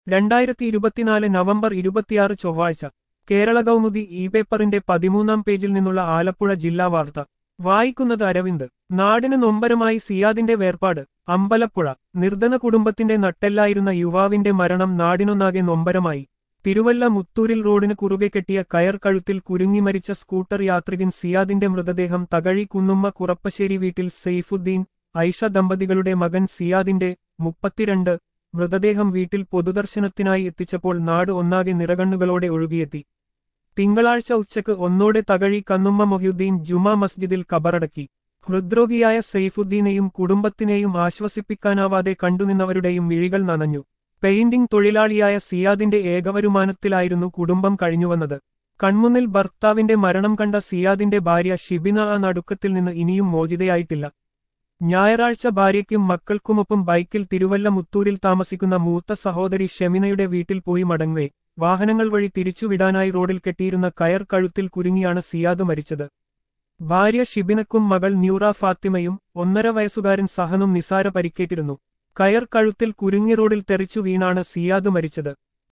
രണ്ടായിരത്തി ഇരുപത്തിനാല് നവംബർ ഇരുപത്തിയാറ് ചൊവ്വാഴ്ച കേരള കൗമുദി ഇ പേപ്പറിന്റെ പതിമൂന്നാം പേജിൽ നിന്നുള്ള ആലപ്പുഴ ജില്ലാ വാർത്ത വായിക്കുന്നത് അരവിന്ദ് നാടിന് നൊമ്പരമായി സിയാദിന്റെ വേർപാട് അമ്പലപ്പുഴ നിർധന കുടുംബത്തിന്റെ നട്ടെല്ലായിരുന്ന യുവാവിന്റെ മരണം നാടിനൊന്നാകെ നൊമ്പരമായി തിരുവല്ല മുത്തൂരിൽ റോഡിന് കുറുകെ കെട്ടിയ കയർ കഴുത്തിൽ കുരുങ്ങി മരിച്ച സ്കൂട്ടർ യാത്രികൻ സിയാദിന്റെ മൃതദേഹം തകഴി കുന്നുമ്മ കുറപ്പശ്ശേരി വീട്ടിൽ സെയ്ഫുദ്ദീൻ ഐഷ ദമ്പതികളുടെ മകൻ സിയാദിന്റെ മുപ്പത്തിരണ്ട് മൃതദേഹം വീട്ടിൽ പൊതുദർശനത്തിനായി എത്തിച്ചപ്പോൾ നാട് ഒന്നാകെ നിറകണ്ണുകളോടെ ഒഴുകിയെത്തി തിങ്കളാഴ്ച ഉച്ചക്ക് ഒന്നോടെ തകഴി കന്നുമ്മ മൊഹ്യുദ്ദീൻ ജുമാ മസ്ജിദിൽ കബറടക്കി ഹൃദ്രോഗിയായ സെയ്ഫുദ്ദീനെയും കുടുംബത്തിനെയും ആശ്വസിപ്പിക്കാനാവാതെ കണ്ടുനിന്നവരുടെയും മിഴികൾ നനഞ്ഞു പെയിന്റിംഗ് തൊഴിലാളിയായ സിയാദിന്റെ ഏകവരുമാനത്തിലായിരുന്നു കുടുംബം കഴിഞ്ഞുവന്നത് കൺമുന്നിൽ ഭർത്താവിന്റെ മരണം കണ്ട സിയാദിന്റെ ഭാര്യ ഷിബിന ആ നടുക്കത്തിൽ നിന്ന് ഇനിയും മോചിതയായിട്ടില്ല ഞായറാഴ്ച ഭാര്യയ്ക്കും മക്കൾക്കുമൊപ്പം ബൈക്കിൽ തിരുവല്ല മുത്തൂരിൽ താമസിക്കുന്ന മൂത്ത സഹോദരി ഷെമിനയുടെ വീട്ടിൽ പോയി മടങ്ങവേ വാഹനങ്ങൾ വഴി തിരിച്ചുവിടാനായി റോഡിൽ കെട്ടിയിരുന്ന കയർ കഴുത്തിൽ കുരുങ്ങിയാണ് സിയാദ് മരിച്ചത് ഭാര്യ ഷിബിനക്കും മകൾ ന്യൂറ ഫാത്തിമയും ഒന്നര വയസ്സുകാരൻ സഹനും നിസാര പരിക്കേറ്റിരുന്നു കയർ കഴുത്തിൽ കുരുങ്ങി റോഡിൽ തെറിച്ചു വീണാണ് സിയാദ് മരിച്ചത്